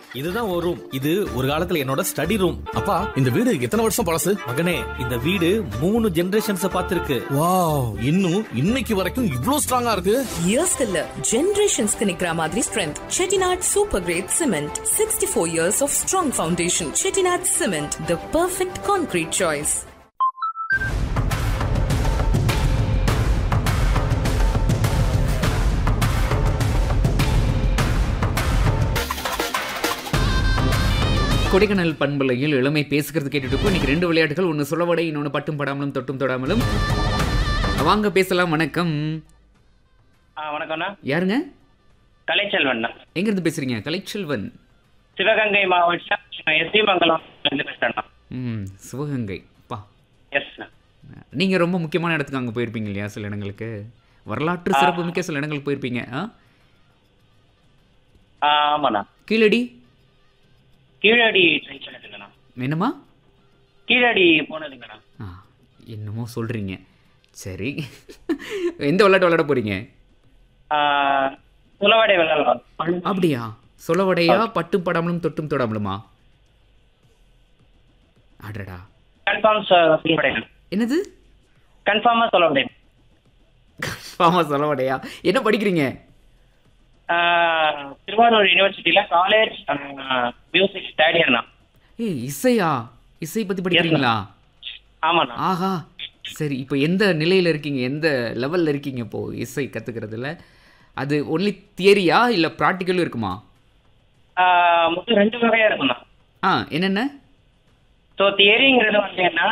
இதுதான் ஒரு ரூம் இது ஒரு காலத்துல என்னோட ஸ்டடி ரூம் அப்பா இந்த வீடு எத்தனை வருஷம் பழசு மகனே இந்த வீடு மூணு ஜெனரேஷன்ஸ் பார்த்திருக்கு வாவ் இன்னும் இன்னைக்கு வரைக்கும் இவ்ளோ ஸ்ட்ராங்கா இருக்கு இயர்ஸ்க்கு இல்ல ஜெனரேஷன்ஸ்க்கு நிக்கிற மாதிரி strength Chettinad super grade cement sixty four years of strong foundation Chettinad cement the perfect concrete choice Kodaikanal பண்பலையில் இளமை பேசுகிறது கேட்டுட்டு இருக்கோம். இன்னைக்கு ரெண்டு விளையாட்டுகள் ஒன்று சொல்லவடை இன்னொன்று பட்டும் படாமலும் தொட்டும் தொடாமலும் வாங்க பேசலாம் வணக்கம் ஆ வணக்கம்ண்ணா யாருங்க கலைச்செல்வண்ணா எங்கேருந்து பேசுறீங்க கலைச்செல்வன் சிவகங்கை மாவட்டம் எஸ்டி மங்கலம் இருந்து பேசுறேண்ணா ம் சிவகங்கை பா எஸ்ண்ணா நீங்கள் ரொம்ப முக்கியமான இடத்துக்கு அங்கே போயிருப்பீங்க இல்லையா சில இடங்களுக்கு வரலாற்று சிறப்பு மிக்க சில இடங்களுக்கு போயிருப்பீங்க ஆ ஆ ஆமாண்ணா கீழடி கீழடி ட்ரை பண்ணதுங்கண்ணா என்னம்மா கீழடி போனதுங்கண்ணா ஆ என்னமோ சொல்கிறீங்க சரி எந்த விளையாட்டு விளையாட போகிறீங்க ஆ, புலவடை விளையாடலாம் அப்படியா சொல்லவடையா பட்டும் படாமலும் தொட்டும் தொடாமலுமா அடடா கன்ஃபார்ம் சொல்லவடைண்ணா என்னது கன்ஃபார்மா சொல்லவடை ஆமா சொல்லவடையா என்ன படிக்கிறீங்க ஆ, திருவாரூர் யூனிவர்சிட்டியில காலேஜ் மியூசிக் தேர்ட் இயர்ண்ணா ஏய் இசையா இசை பத்தி படிக்கிறீங்களா ஆமாண்ணா ஆஹா சரி இப்போ எந்த நிலையில இருக்கீங்க எந்த லெவல்ல இருக்கீங்க இப்போ இசை கத்துக்கிறதுல அது ஒன்லி தியரியா இல்ல ப்ராக்டிக்கலும் இருக்குமா ஆ, மொத்தம் ரெண்டு வகையா இருக்குண்ணா ஆ என்னென்ன ஸோ தியரிங்கிறது வந்து என்ன